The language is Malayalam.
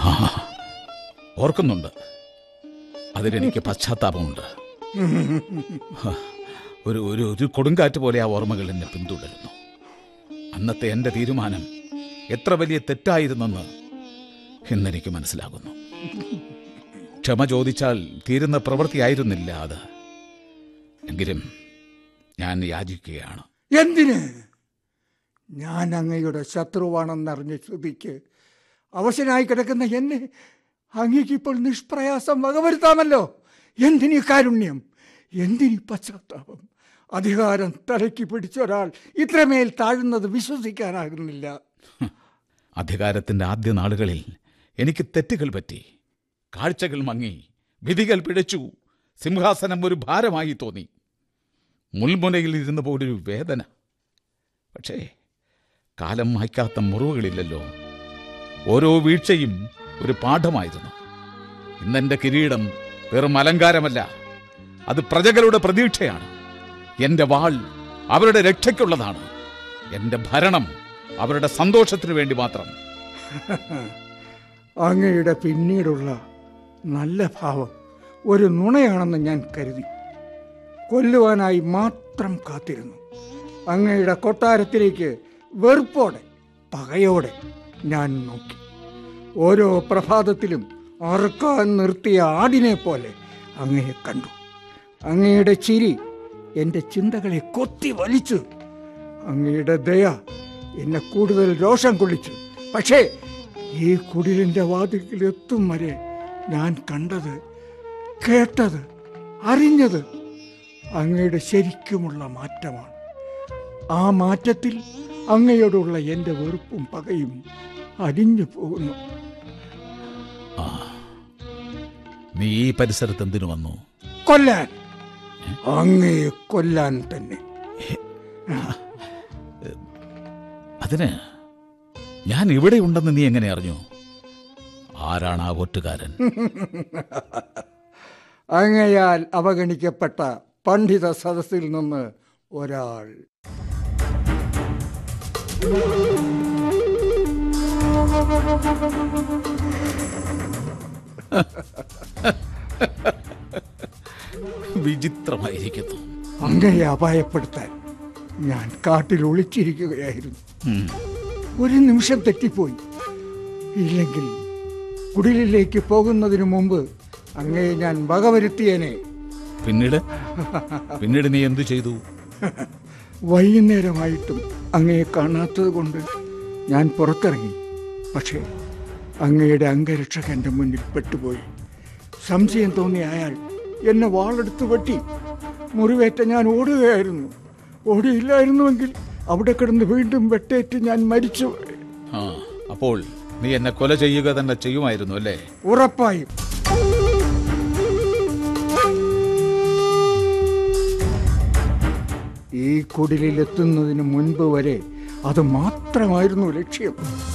ഓർക്കുന്നുണ്ട് അതിലെനിക്ക് പശ്ചാത്താപമുണ്ട് ഹ, ഒരു ഒരു ഒരു കൊടുങ്കാറ്റ് പോലെ ആ ഓർമ്മകൾ എന്നെ പിന്തുടരുന്നു അന്നത്തെ എൻ്റെ തീരുമാനം എത്ര വലിയ തെറ്റായിരുന്നെന്ന് ഇന്നെനിക്ക് മനസ്സിലാകുന്നു ക്ഷമ ചോദിച്ചാൽ തീരുന്ന പ്രവൃത്തിയായിരുന്നില്ല അത് എങ്കിലും ഞാൻ യാചിക്കുകയാണ് എന്തിന് ഞാൻ അങ്ങയുടെ ശത്രുവാണെന്നറിഞ്ഞ ശ്രുതിക്ക് അവശനായി കിടക്കുന്ന എന്നെ അങ്ങേക്ക് ഇപ്പോൾ നിഷ്പ്രയാസം വകവരുത്താമല്ലോ എന്തിനീ കാരുണ്യം എന്തിനീ പശ്ചാത്താപം അധികാരം തലയ്ക്ക് പിടിച്ച ഒരാൾ ഇത്രമേൽ താഴുന്നത് വിശ്വസിക്കാനാകുന്നില്ല അധികാരത്തിൻ്റെ ആദ്യ നാളുകളിൽ എനിക്ക് തെറ്റുകൾ പറ്റി കാഴ്ചകൾ മങ്ങി വിധികൾ പിഴച്ചു സിംഹാസനം ഒരു ഭാരമായി തോന്നി മുൾമുനയിൽ ഇരുന്ന പോലൊരു വേദന പക്ഷേ കാലം മായ്ക്കാത്ത മുറിവുകളില്ലല്ലോ ഓരോ വീഴ്ചയും ഒരു പാഠമായിരുന്നു ഇന്നെന്റെ കിരീടം വെറും അലങ്കാരമല്ല അത് പ്രജകളുടെ പ്രതീക്ഷയാണ് എന്റെ വാൾ അവരുടെ രക്ഷയ്ക്കുള്ളതാണ് എന്റെ ഭരണം അവരുടെ സന്തോഷത്തിനു വേണ്ടി മാത്രം അങ്ങയുടെ പിന്നീടുള്ള നല്ല ഭാവം ഒരു നുണയാണെന്ന് ഞാൻ കരുതി കൊല്ലുവാനായി മാത്രം കാത്തിരുന്നു അങ്ങയുടെ കൊട്ടാരത്തിലേക്ക് വെറുപ്പോടെ പകയോടെ ഞാൻ നോക്കി ഓരോ പ്രഭാതത്തിലും അറുക്കാൻ നിർത്തിയ ആടിനെ പോലെ അങ്ങയെ കണ്ടു അങ്ങയുടെ ചിരി എൻ്റെ ചിന്തകളെ കൊത്തി വലിച്ചു അങ്ങയുടെ ദയ എന്നെ കൂടുതൽ രോഷം കൊള്ളിച്ചു പക്ഷേ ഈ കുടിലിൻ്റെ വാതിൽക്കിൽ എത്തും വരെ ഞാൻ കണ്ടത് കേട്ടത് അറിഞ്ഞത് അങ്ങയുടെ ശരിക്കുമുള്ള മാറ്റമാണ് ആ മാറ്റത്തിൽ അങ്ങയോടുള്ള എൻ്റെ വെറുപ്പും പകയും അലിഞ്ഞു പോകുന്നു ആ നീ ഈ പരിസരത്ത് എന്തിനു വന്നു കൊല്ലാൻ അങ്ങയെ കൊല്ലാൻ തന്നെ അതിന് ഞാൻ ഇവിടെ ഉണ്ടെന്ന് നീ എങ്ങനെ അറിഞ്ഞു ആരാണ് ആ ഒറ്റുകാരൻ അങ്ങയാൽ അവഗണിക്കപ്പെട്ട പണ്ഡിത സദസ്സിൽ നിന്ന് ഒരാൾ വിചിത്രമായിരിക്കുന്നു അങ്ങയെ അപായപ്പെടുത്താൻ ഞാൻ കാട്ടിൽ ഒളിച്ചിരിക്കുകയായിരുന്നു ഉം. ഒരു നിമിഷം തെറ്റിപ്പോയി ഇല്ലെങ്കിൽ കുടിലിലേക്ക് പോകുന്നതിന് മുമ്പ് അങ്ങയെ ഞാൻ വകവരുത്തിയേനെ പിന്നീട് പിന്നീട് നീ എന്തു ചെയ്തു വൈകുന്നേരമായിട്ടും അങ്ങയെ കാണാത്തത് കൊണ്ട് ഞാൻ പുറത്തിറങ്ങി പക്ഷേ അങ്ങയുടെ അംഗരക്ഷകന്റെ മുന്നിൽ പെട്ടുപോയി സംശയം തോന്നിയ അയാൾ എന്നെ വാളെടുത്ത് വെട്ടി മുറിവേറ്റ ഞാൻ ഓടുകയായിരുന്നു ഓടിയില്ലായിരുന്നുവെങ്കിൽ അവിടെ കിടന്ന് വീണ്ടും വെട്ടേറ്റ് ഞാൻ മരിച്ചു ആ അപ്പോൾ നീ എന്നെ കൊല ചെയ്യുക തന്നെ ചെയ്യുമായിരുന്നു അല്ലേ ഉറപ്പായും ഈ കുടിലിലെത്തുന്നതിന് മുൻപ് വരെ അത് മാത്രമായിരുന്നു ലക്ഷ്യം